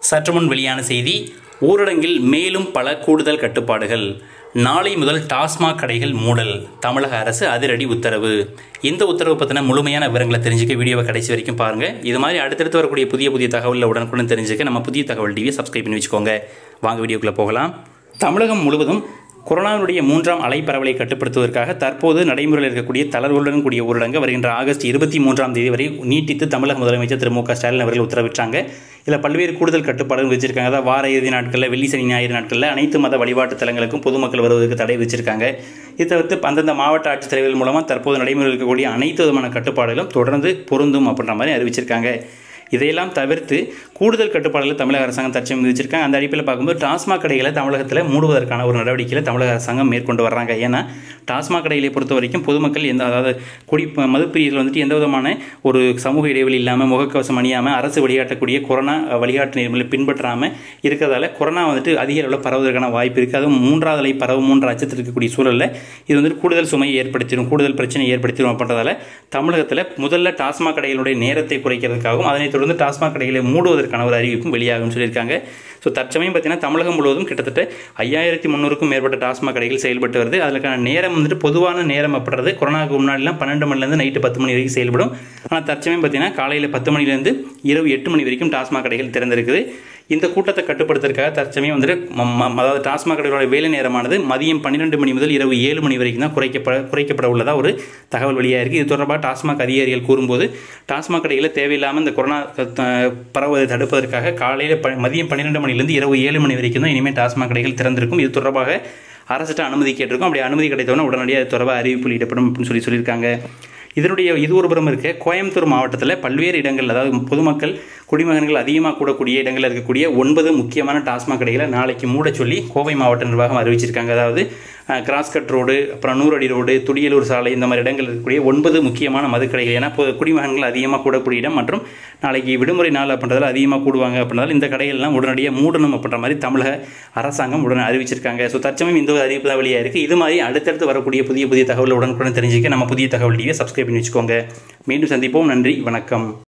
சற்று முன் வெளியான செய்தி ஊரடங்கில் மேலும் பல கூடுதல் கட்டுப்பாடுகள் நாளை முதல் டாஸ்மாக் கடைகள் மூடல் தமிழக அரசு அதிரடி உத்தரவு இந்த உத்தரவு பற்றின முழுமையான விவரங்களை தெரிஞ்சுக்க வீடியோவை கடைசி வரைக்கும் பாருங்கள் இது மாதிரி அடுத்தடுத்து வரக்கூடிய புதிய புதிய தகவலில் உடனுக்குடன் தெரிஞ்சுக்க நம்ம புதிய தகவல் டிவியை சப்ஸ்கிரைப் பண்ணி வச்சுக்கோங்க வாங்க வீடியோக்குள்ளே போகலாம் தமிழகம் முழுவதும் கொரோனாவினுடைய மூன்றாம் அலை பரவலை கட்டுப்படுத்துவதற்காக தற்போது நடைமுறையில் இருக்கக்கூடிய தளர்வுடன் கூடிய ஊரடங்கு வருகின்ற ஆகஸ்ட் இருபத்தி மூன்றாம் தேதி வரை நீட்டித்து தமிழக முதலமைச்சர் திரு மு க ஸ்டாலின் அவர்கள் உத்தரவிட்டாங்க இதில் பல்வேறு கூடுதல் கட்டுப்பாடுகள் வச்சிருக்காங்க அதாவது வார இறுதி நாட்களில் வெள்ளி சனி ஞாயிறு நாட்களில் அனைத்து மத வழிபாட்டு தலங்களுக்கும் பொதுமக்கள் வருவதற்கு தடை வச்சிருக்காங்க இதை தவிர்த்து அந்தந்த மாவட்ட ஆட்சித்தலைவர்கள் மூலமாக தற்போது நடைமுறையில் இருக்கக்கூடிய அனைத்து விதமான கட்டுப்பாடுகளும் தொடர்ந்து பொருந்தும் அப்படின்ற மாதிரி அறிவிச்சிருக்காங்க இதையெல்லாம் தவிர்த்து கூடுதல் கட்டுப்பாடுகளை தமிழக அரசாங்கம் தற்சமயம் விதிச்சிருக்காங்க அந்த அடிப்படையில் பார்க்கும்போது டாஸ்மாக் கடைகளை தமிழகத்தில் மூடுவதற்கான ஒரு நடவடிக்கையில் தமிழக அரசாங்கம் மேற்கொண்டு வர்றாங்க ஏன்னா டாஸ்மாக் கடைகளை பொறுத்த வரைக்கும் பொதுமக்கள் எந்த அதாவது குடி மதுப்பிரியர்கள் வந்துட்டு எந்த விதமான ஒரு சமூக இடைவெளி இல்லாமல் முகக்கவசம் அணியாமல் அரசு வழிகாட்டக்கூடிய கொரோனா வழிகாட்டு நெறிமுறை பின்பற்றாமல் இருக்கிறதால கொரோனா வந்துட்டு அதிக அளவில் பரவுவதற்கான வாய்ப்பு இருக்குது அதுவும் மூன்றாவது அலை பரவும் மூன்று அச்சத்தில் இருக்கக்கூடிய சூழலில் இது வந்துட்டு கூடுதல் சுமையை ஏற்படுத்திடும் கூடுதல் பிரச்சனை ஏற்படுத்திடும் அப்படின்றதால தமிழகத்தில் முதல்ல டாஸ்மாக் கடைகளுடைய நேரத்தை குறைக்கிறதுக்காகவும் அதனைத் தொடர்ந்து டாஸ்மாக் கடைகளை மூடுவதற்கான ஒரு அறிவிப்பும் வெளியாகும் சொல்லியிருக்காங்க ஸோ தற்சமயம் பார்த்தீங்கன்னா தமிழகம் முழுவதும் கிட்டத்தட்ட ஐயாயிரத்தி முந்நூறுக்கும் மேற்பட்ட டாஸ்மாக் கடைகள் செயல்பட்டு வருது அதுக்கான நேரம் வந்துட்டு பொதுவான நேரம் அப்படின்றது கொரோனாவுக்கு முன்னாடிலாம் பன்னெண்டு மணிலேருந்து நைட்டு பத்து மணி வரைக்கும் செயல்படும் ஆனால் தற்சமயம் பார்த்தீங்கன்னா காலையில் பத்து மணிலேருந்து இரவு எட்டு மணி வரைக்கும் டாஸ்மாக் கடைகள் திறந்திருக்குது இந்த கூட்டத்தை கட்டுப்படுத்துறதுக்காக தற்சமயம் வந்துட்டு அதாவது டாஸ்மாக் கடைகளோட வேலை நேரமானது மதியம் பன்னிரெண்டு மணி முதல் இரவு ஏழு மணி வரைக்கும் தான் குறைக்கப்பட குறைக்கப்பட உள்ளதாக ஒரு தகவல் வெளியாக இருக்குது இது தொடர்பாக டாஸ்மாக் அதிகாரிகள் கூறும்போது டாஸ்மாக் கடைகளில் தேவையில்லாமல் இந்த கொரோனா பரவுவதை தடுப்பதற்காக காலையில் ப மதியம் பன்னிரெண்டு மணிலேருந்து இரவு ஏழு மணி வரைக்கும் தான் இனிமேல் டாஸ்மாக் கடைகள் திறந்திருக்கும் இது தொடர்பாக அரசிட்ட அனுமதி கேட்டிருக்கும் அப்படி அனுமதி கிடைத்தவொன்னே உடனடியாக அது தொடர்பாக அறிவிப்பு வெளியிடப்படும் அப்படின்னு சொல்லி சொல்லியிருக்காங்க இதனுடைய இது ஒரு புறம் இருக்க கோயம்புத்தூர் மாவட்டத்தில் பல்வேறு இடங்கள் அதாவது பொதுமக்கள் குடிமகன்கள் அதிகமாக கூடக்கூடிய இடங்களில் இருக்கக்கூடிய ஒன்பது முக்கியமான டாஸ்மாக் கடைகளை நாளைக்கு மூட சொல்லி கோவை மாவட்ட நிர்வாகம் அறிவிச்சிருக்காங்க அதாவது கிராஸ்கட் ரோடு அப்புறம் நூறடி ரோடு துடியலூர் சாலை இந்த மாதிரி இடங்கள் இருக்கக்கூடிய ஒன்பது முக்கியமான மதுக்கடைகள் ஏன்னா குடிமகன்கள் அதிகமாக கூடக்கூடிய இடம் மற்றும் நாளைக்கு விடுமுறை நாள் அப்படின்றதால அதிகமாக கூடுவாங்க அப்படின்றதால இந்த கடைகள்லாம் உடனடியாக மூடணும் அப்படின்ற மாதிரி தமிழக அரசாங்கம் உடனே அறிவிச்சிருக்காங்க ஸோ தற்சமயம் இந்த ஒரு அறிவிப்பு தான் வெளியாக இருக்குது இது மாதிரி அடுத்தடுத்து வரக்கூடிய புதிய புதிய தகவல் உடனுக்குடன் தெரிஞ்சுக்க நம்ம புதிய தகவல் டிவியை சப்ஸ்கிரைப் பண்ணி வச்சுக்கோங்க மீண்டும் சந்திப்போம் நன்றி வணக்கம்